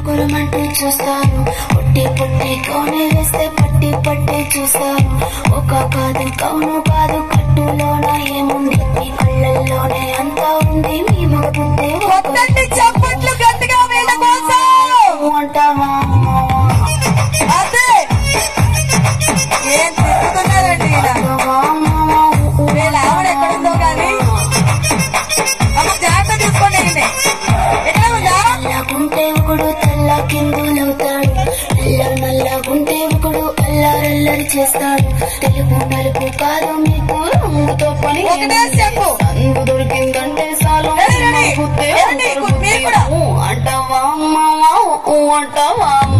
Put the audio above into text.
పొలమంటూ చూస్తారు పొట్టి పొట్టి కౌనే వేస్తే పట్టి పట్టి చూస్తారు ఒక కాదు కౌను కాదు కట్టులోన ఏముంది మీ కళ్ళల్లోనే అంతా ఉంది మీ మగుందే కొట్టండి చప్పట్లు గట్టిగా వీళ్ళ కోసం అంటావా అదే ఏం తిరుగుతున్నారండి ఈయన వీళ్ళ ఆవిడ ఎక్కడుందో కానీ అమ్మ జాగ్రత్త తీసుకోండి ఈయన్ని. ఎక్కడ ఉందా నల్లగుంటే ఒకడు తెల్ల కిందులవుతాడు నల్ల నల్లగుంటే ఒకడు అల్లారల్లరి చేస్తాడు తెలుగు నలుపు కాదు మీకు రంగుతో పని ఒకటే చెప్పు అందు దొరికిందంటే చాలు రెడీ, రెడీ. నవ్వుతే రెడీ, అందరూ మీరు కూడా. ఊ అంటావా అమ్మావా ఊ అంటావా అమ్మ